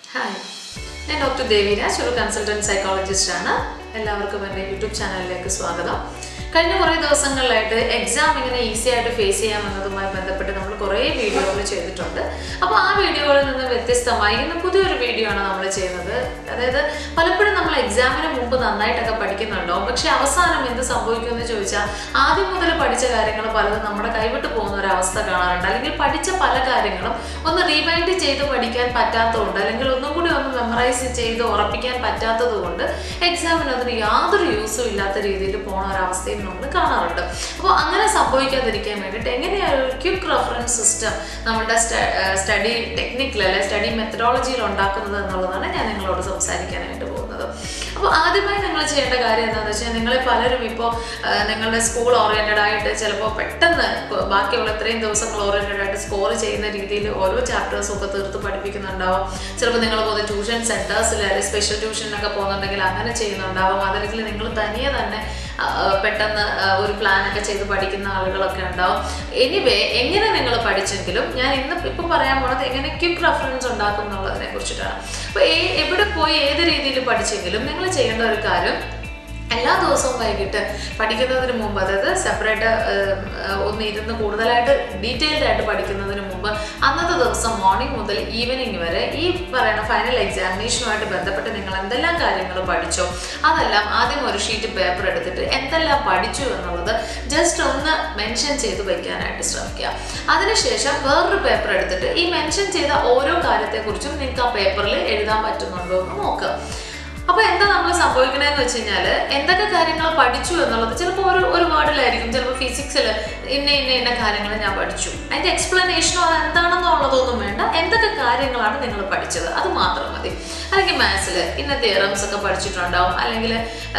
hi ഞാൻ doctor Deviraj ഒരു consultant psychologist ആണ് എല്ലാവർക്കും എൻ്റെ യൂട്യൂബ് ചാനലിലേക്ക് സ്വാഗതം കഴിഞ്ഞ കുറേ ദിവസങ്ങളിലായിട്ട് എക്സാം ഇങ്ങനെ ഈസി ആയിട്ട് ഫേസ് ചെയ്യാം എന്നതുമായി ബന്ധപ്പെട്ട് നമ്മൾ കുറേ വീഡിയോകൾ ചെയ്തിട്ടുണ്ട് അപ്പോൾ ആ വീഡിയോകളിൽ നിന്ന് വ്യത്യസ്തമായി ഇന്ന് പുതിയൊരു വീഡിയോ ആണ് നമ്മൾ ചെയ്യുന്നത് അതായത് പലപ്പോഴും നമ്മൾ എക്സാമിന് മുമ്പ് നന്നായിട്ടൊക്കെ പഠിക്കുന്നുണ്ടാവും പക്ഷെ അവസാനം എന്ത് സംഭവിക്കുമെന്ന് ചോദിച്ചാൽ ആദ്യം മുതൽ പഠിച്ച കാര്യങ്ങൾ പലതും നമ്മുടെ കൈവിട്ട് പോകുന്ന ഒരു അവസ്ഥ കാണാറുണ്ട് അല്ലെങ്കിൽ പഠിച്ച പല കാര്യങ്ങളും ഒന്ന് റീവൈൻഡ് ചെയ്ത് പഠിക്കാൻ പറ്റാത്തതുകൊണ്ട് അല്ലെങ്കിൽ ഒന്നും കൂടി ഒന്ന് മെമ്മറൈസ് ചെയ്ത് ഉറപ്പിക്കാൻ പറ്റാത്തത് കൊണ്ട് എക്സാമിന് അതിന് യാതൊരു യൂസും ഇല്ലാത്ത രീതിയിൽ പോണ ഒരവസ്ഥയും നമ്മൾ കാണാറുണ്ട് അപ്പോൾ അങ്ങനെ സംഭവിക്കാതിരിക്കാൻ വേണ്ടിയിട്ട് എങ്ങനെയാണ് ഒരു ക്വിക്ക് റെഫറൻസ് സിസ്റ്റം നമ്മുടെ സ്റ്റഡി ടെക്നിക്കിൽ അല്ലെ സ്റ്റഡി മെത്തഡോളജിയിൽ ഉണ്ടാക്കുന്നത് എന്നുള്ളതാണ് ഞാൻ നിങ്ങളോട് സംസാരിക്കാനായിട്ട് പോകുന്നത് അപ്പോൾ ആദ്യമായി നിങ്ങൾ ചെയ്യേണ്ട കാര്യം എന്താണെന്ന് വെച്ചാൽ നിങ്ങളിൽ പലരും ഇപ്പോൾ നിങ്ങളുടെ സ്കൂൾ ഓറിയൻറ്റഡ് ആയിട്ട് ചിലപ്പോൾ പെട്ടെന്ന് ഇപ്പൊ ബാക്കിയുള്ള ഇത്രയും ദിവസങ്ങൾ ഓറിയൻറ്റഡ് ആയിട്ട് സ്കോർ ചെയ്യുന്ന രീതിയിൽ ഓരോ ചാപ്റ്റേഴ്സും ഒക്കെ തീർത്ത് പഠിപ്പിക്കുന്നുണ്ടാവും ചിലപ്പോൾ നിങ്ങൾ പോകുന്ന ട്യൂഷൻ സെൻറ്റേഴ്സിൽ അല്ലെങ്കിൽ സ്പെഷ്യൽ ട്യൂഷനൊക്കെ പോകുന്നുണ്ടെങ്കിൽ അങ്ങനെ ചെയ്യുന്നുണ്ടാവും അതല്ലെങ്കിൽ നിങ്ങൾ തനിയെ തന്നെ ആ, പെട്ടെന്ന് ആ, ഒരു പ്ലാനൊക്കെ ചെയ്ത് പഠിക്കുന്ന ആളുകളൊക്കെ ഉണ്ടാവും എനിവേ എങ്ങനെ നിങ്ങൾ പഠിച്ചെങ്കിലും ഞാൻ ഇന്ന് ഇപ്പം പറയാൻ പോണത് എങ്ങനെ ക്വിക്ക് റെഫറൻസ് ഉണ്ടാക്കും എന്നുള്ളതിനെ കുറിച്ചിട്ടാണ് അപ്പോൾ എവിടെ പോയി ഏത് രീതിയിൽ പഠിച്ചെങ്കിലും നിങ്ങൾ ചെയ്യേണ്ട ഒരു കാര്യം എല്ലാ ദിവസവും വൈകിട്ട് പഠിക്കുന്നതിന് മുമ്പ് അതായത് സെപ്പറേറ്റ് ഒന്ന് ഇരുന്ന് കൂടുതലായിട്ട് ഡീറ്റെയിൽഡ് ആയിട്ട് പഠിക്കുന്നതിന് മുമ്പ് അന്നത്തെ ദിവസം മോർണിംഗ് മുതൽ ഈവനിങ് വരെ ഈ പറയുന്ന ഫൈനൽ എക്സാമിനേഷനുമായിട്ട് ബന്ധപ്പെട്ട് നിങ്ങൾ എന്തെല്ലാം കാര്യങ്ങൾ പഠിച്ചോ അതെല്ലാം ആദ്യം ഒരു ഷീറ്റ് പേപ്പർ എടുത്തിട്ട് എന്തെല്ലാം പഠിച്ചു എന്നുള്ളത് ജസ്റ്റ് ഒന്ന് മെൻഷൻ ചെയ്ത് വയ്ക്കാനായിട്ട് ശ്രമിക്കുക അതിനുശേഷം വേറൊരു പേപ്പർ എടുത്തിട്ട് ഈ മെൻഷൻ ചെയ്ത ഓരോ കാര്യത്തെക്കുറിച്ചും നിങ്ങൾക്ക് ആ പേപ്പറിൽ എഴുതാൻ പറ്റുന്നുണ്ടോ എന്ന് നോക്കുക അപ്പൊ എന്താ നമ്മൾ സംഭവിക്കണേന്ന് വെച്ച് കഴിഞ്ഞാല് എന്തൊക്കെ കാര്യങ്ങൾ പഠിച്ചു എന്നുള്ളത് ചിലപ്പോൾ ഒരു ഒരു വേർഡിലായിരിക്കും ചിലപ്പോൾ ഫിസിക്സിൽ ഇന്ന ഇന്ന ഇന്ന കാര്യങ്ങൾ ഞാൻ പഠിച്ചു അതിന്റെ എക്സ്പ്ലനേഷനോ അത് എന്താണെന്നുള്ളതൊന്നും വേണ്ട എന്തൊക്കെ കാര്യങ്ങളാണ് നിങ്ങൾ പഠിച്ചത് അത് മാത്രം മതി അല്ലെങ്കിൽ മാത്സിൽ ഇന്ന തിയറംസ് ഒക്കെ പഠിച്ചിട്ടുണ്ടാവും അല്ലെങ്കിൽ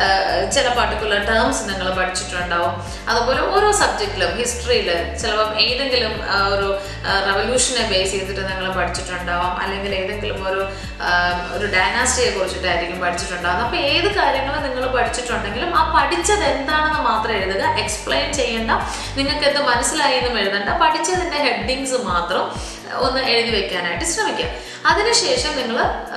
ചില പർട്ടിക്കുലർ ടേംസ് നിങ്ങൾ പഠിച്ചിട്ടുണ്ടാവും അതുപോലെ ഓരോ സബ്ജക്റ്റിലും ഹിസ്റ്ററിയിൽ ചിലപ്പം ഏതെങ്കിലും ആ, ഒരു റവല്യൂഷനെ ബേസ് ചെയ്തിട്ട് നിങ്ങൾ പഠിച്ചിട്ടുണ്ടാവാം അല്ലെങ്കിൽ ഏതെങ്കിലും ഒരു ആ, ഒരു ഡൈനാസ്റ്റിയെ കുറിച്ചിട്ടായിരിക്കും പഠിച്ചിട്ടുണ്ടാകുന്നത് അപ്പോൾ ഏത് കാര്യങ്ങൾ നിങ്ങൾ പഠിച്ചിട്ടുണ്ടെങ്കിലും ആ പഠിച്ചത് എന്താണെന്ന് മാത്രം എഴുതുക എക്സ്പ്ലെയിൻ ചെയ്യേണ്ട നിങ്ങൾക്ക് എന്ത് മനസ്സിലായി എന്നും എഴുതണ്ട പഠിച്ചതിൻ്റെ ഹെഡിങ്സ് മാത്രം ഒന്ന് എഴുതി വെക്കാനായിട്ട് ശ്രമിക്കുക അതിനുശേഷം നിങ്ങൾ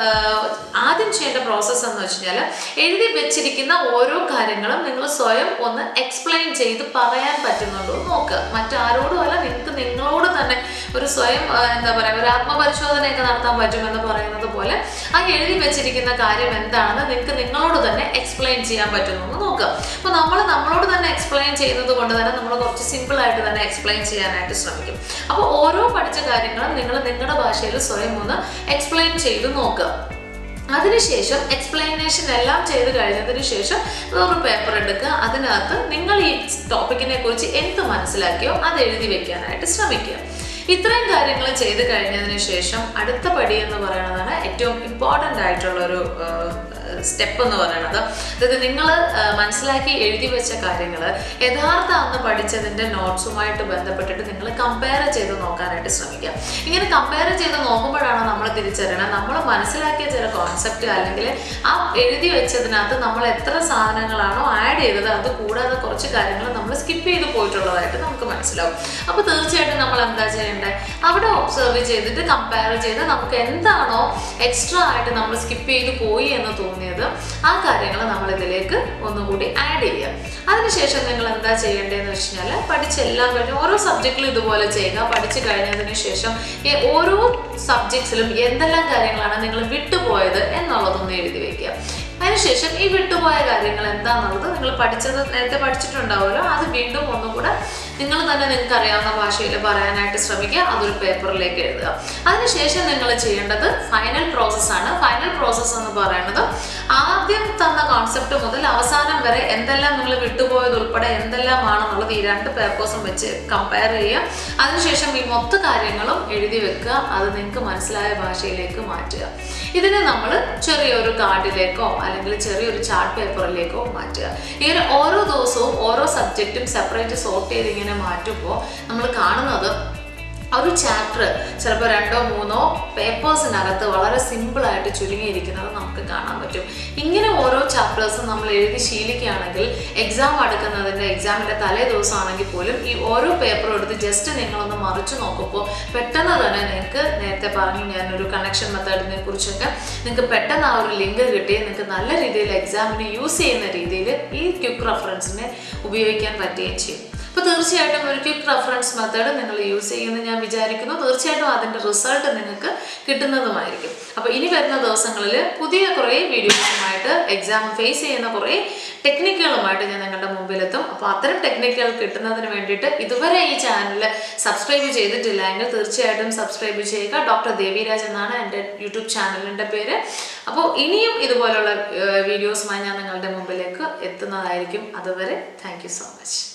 ആദ്യം ചെയ്യേണ്ട പ്രോസസ്സ് എന്ന് വെച്ച് കഴിഞ്ഞാൽ എഴുതി വെച്ചിരിക്കുന്ന ഓരോ കാര്യങ്ങളും നിങ്ങൾ സ്വയം ഒന്ന് എക്സ്പ്ലെയിൻ ചെയ്ത് പറയാൻ പറ്റുന്നുണ്ടോ എന്ന് നോക്കുക മറ്റാരോടും അല്ല നിങ്ങൾക്ക് നിങ്ങളോട് തന്നെ ഒരു സ്വയം ആ, എന്താ പറയുക ഒരു ആത്മപരിശോധനയൊക്കെ നടത്താൻ പറ്റുമെന്ന് പറയുന്നത് പോലെ ആ എഴുതി വെച്ചിരിക്കുന്ന കാര്യം എന്താണെന്ന് നിങ്ങൾക്ക് നിങ്ങളോട് തന്നെ എക്സ്പ്ലെയിൻ ചെയ്യാൻ പറ്റുന്നു എന്ന് നോക്കുക അപ്പോൾ നമ്മൾ നമ്മളോട് തന്നെ എക്സ്പ്ലെയിൻ ചെയ്യുന്നത് കൊണ്ട് തന്നെ നമ്മൾ കുറച്ച് സിമ്പിൾ ആയിട്ട് തന്നെ എക്സ്പ്ലെയിൻ ചെയ്യാനായിട്ട് ശ്രമിക്കും അപ്പോൾ ഓരോ പഠിച്ച കാര്യങ്ങളും നിങ്ങൾ നിങ്ങളുടെ ഭാഷയിൽ സ്വയം ഒന്ന് എക്സ്പ്ലെയിൻ ചെയ്ത് നോക്കുക അതിനുശേഷം എക്സ്പ്ലനേഷൻ എല്ലാം ചെയ്ത് കഴിഞ്ഞതിന് ശേഷം വേറൊരു പേപ്പർ എടുക്കുക അതിനകത്ത് നിങ്ങൾ ഈ ടോപ്പിക്കിനെ കുറിച്ച് എന്ത് മനസ്സിലാക്കിയോ അത് എഴുതി വെക്കാനായിട്ട് ശ്രമിക്കുക ഇത്രയും കാര്യങ്ങൾ ചെയ്ത് കഴിഞ്ഞതിന് ശേഷം അടുത്ത പടി എന്ന് പറയുന്നതാണ് ഏറ്റവും ഇമ്പോർട്ടൻ്റ് ആയിട്ടുള്ള ഒരു സ്റ്റെപ്പ് എന്ന് പറയുന്നത് അതായത് നിങ്ങൾ മനസ്സിലാക്കി എഴുതി വെച്ച കാര്യങ്ങൾ യഥാർത്ഥ അന്ന് പഠിച്ചതിൻ്റെ നോട്ട്സുമായിട്ട് ബന്ധപ്പെട്ടിട്ട് നിങ്ങൾ കമ്പയർ ചെയ്ത് നോക്കാനായിട്ട് ശ്രമിക്കുക ഇങ്ങനെ കമ്പയർ ചെയ്ത് നോക്കുമ്പോഴാണ് നമ്മൾ തിരിച്ചറിയണം നമ്മൾ മനസ്സിലാക്കിയ ചില കോൺസെപ്റ്റ് അല്ലെങ്കിൽ ആ എഴുതി വെച്ചതിനകത്ത് നമ്മൾ എത്ര സാധനങ്ങളാണോ ആഡ് ചെയ്തത് അത് കൂടാതെ കുറച്ച് കാര്യങ്ങൾ നമ്മൾ സ്കിപ്പ് ചെയ്ത് പോയിട്ടുള്ളതായിട്ട് നമുക്ക് മനസ്സിലാവും അപ്പോൾ തീർച്ചയായിട്ടും നമ്മൾ എന്താ ചെയ്യേണ്ടത് അവിടെ ഒബ്സർവ് ചെയ്തിട്ട് കമ്പയർ ചെയ്ത് നമുക്ക് എന്താണോ എക്സ്ട്രാ ആയിട്ട് നമ്മൾ സ്കിപ്പ് ചെയ്ത് പോയി എന്ന് തോന്നിയത് ആ കാര്യങ്ങൾ നമ്മൾ ഇതിലേക്ക് ഒന്നുകൂടി ആഡ് ചെയ്യുക അതിനുശേഷം നിങ്ങൾ എന്താ ചെയ്യേണ്ടതെന്ന് വെച്ച് കഴിഞ്ഞാൽ പഠിച്ചെല്ലാം കഴിഞ്ഞ് ഓരോ സബ്ജക്റ്റിലും ഇതുപോലെ ചെയ്യുക പഠിച്ചു കഴിഞ്ഞതിന് ശേഷം ഈ ഓരോ സബ്ജക്ട്സിലും എന്തെല്ലാം കാര്യങ്ങളാണ് നിങ്ങൾ വിട്ടുപോയത് എന്നുള്ളതൊന്ന് എഴുതി വെക്കുക അതിനുശേഷം ഈ വിട്ടുപോയ കാര്യങ്ങൾ എന്താണെന്നുള്ളത് നിങ്ങൾ പഠിച്ചത് നേരത്തെ പഠിച്ചിട്ടുണ്ടാവുമല്ലോ അത് വീണ്ടും ഒന്നുകൂടെ നിങ്ങൾ തന്നെ നിങ്ങൾക്ക് അറിയാവുന്ന ഭാഷയിൽ പറയാനായിട്ട് ശ്രമിക്കുക അതൊരു പേപ്പറിലേക്ക് എഴുതുക അതിനുശേഷം നിങ്ങൾ ചെയ്യേണ്ടത് ഫൈനൽ പ്രോസസ്സാണ് ഫൈനൽ പ്രോസസ്സ് എന്ന് പറയുന്നത് ആദ്യം തന്ന കോൺസെപ്റ്റ് മുതൽ അവസാനം വരെ എന്തെല്ലാം നിങ്ങൾ വിട്ടുപോയത് ഉൾപ്പെടെ എന്തെല്ലാമാണെന്നുള്ളത് ഈ രണ്ട് പേപ്പേഴ്സും വെച്ച് കമ്പയർ ചെയ്യുക അതിനുശേഷം ഈ മൊത്ത കാര്യങ്ങളും എഴുതി വെക്കുക അത് നിങ്ങൾക്ക് മനസ്സിലായ ഭാഷയിലേക്ക് മാറ്റുക ഇതിനെ നമ്മൾ ചെറിയൊരു കാർഡിലേക്കോ അല്ലെങ്കിൽ ചെറിയൊരു ചാർട്ട് പേപ്പറിലേക്കോ മാറ്റുക ഇങ്ങനെ ഓരോ ദിവസവും ഓരോ സബ്ജക്റ്റും സെപ്പറേറ്റ് സോർട്ട് ചെയ്ത് ഇങ്ങനെ മാറ്റുമ്പോൾ നമ്മൾ കാണുന്നത് ആ ഒരു ചാപ്റ്റർ ചിലപ്പോൾ രണ്ടോ മൂന്നോ പേപ്പേഴ്സിനകത്ത് വളരെ സിമ്പിളായിട്ട് ചുരുങ്ങിയിരിക്കുന്നത് നമുക്ക് കാണാൻ പറ്റും ഇങ്ങനെ ഓരോ ചാപ്റ്റേഴ്സും നമ്മൾ എഴുതി ശീലിക്കുകയാണെങ്കിൽ എക്സാം അടുക്കുന്നതിൻ്റെ എക്സാമിൻ്റെ തലേ ദിവസമാണെങ്കിൽ പോലും ഈ ഓരോ പേപ്പറും എടുത്ത് ജസ്റ്റ് നിങ്ങളൊന്ന് മറിച്ച് നോക്കുമ്പോൾ പെട്ടെന്ന് തന്നെ നിങ്ങൾക്ക് നേരത്തെ പറഞ്ഞു ഞാനൊരു കണക്ഷൻ മെത്തേഡിനെ കുറിച്ചൊക്കെ നിങ്ങൾക്ക് പെട്ടെന്ന് ആ ഒരു ലിങ്ക് കിട്ടി നിങ്ങൾക്ക് നല്ല രീതിയിൽ എക്സാമിന് യൂസ് ചെയ്യുന്ന രീതിയിൽ ഈ ക്വിക്ക് റെഫറൻസിനെ ഉപയോഗിക്കാൻ പറ്റുകയും ചെയ്യും അപ്പോൾ തീർച്ചയായിട്ടും ഒരു ക്വിക്ക് റെഫറൻസ് മെത്തേഡ് നിങ്ങൾ യൂസ് ചെയ്യുമെന്ന് ഞാൻ വിചാരിക്കുന്നു തീർച്ചയായിട്ടും അതിൻ്റെ റിസൾട്ട് നിങ്ങൾക്ക് കിട്ടുന്നതുമായിരിക്കും അപ്പോൾ ഇനി വരുന്ന ദിവസങ്ങളിൽ പുതിയ കുറേ വീഡിയോസുമായിട്ട് എക്സാം ഫേസ് ചെയ്യുന്ന കുറേ ടെക്നിക്കുകളുമായിട്ട് ഞാൻ നിങ്ങളുടെ മുമ്പിലെത്തും അപ്പോൾ അത്തരം ടെക്നിക്കുകൾ കിട്ടുന്നതിന് വേണ്ടിയിട്ട് ഇതുവരെ ഈ ചാനൽ സബ്സ്ക്രൈബ് ചെയ്തിട്ടില്ല എങ്കിൽ തീർച്ചയായിട്ടും സബ്സ്ക്രൈബ് ചെയ്യുക ഡോക്ടർ ദേവിരാജ് എന്നാണ് എൻ്റെ യൂട്യൂബ് ചാനലിൻ്റെ പേര് അപ്പോൾ ഇനിയും ഇതുപോലുള്ള വീഡിയോസുമായി ഞാൻ നിങ്ങളുടെ മുമ്പിലേക്ക് എത്തുന്നതായിരിക്കും അതുവരെ താങ്ക് യു സോ മച്ച്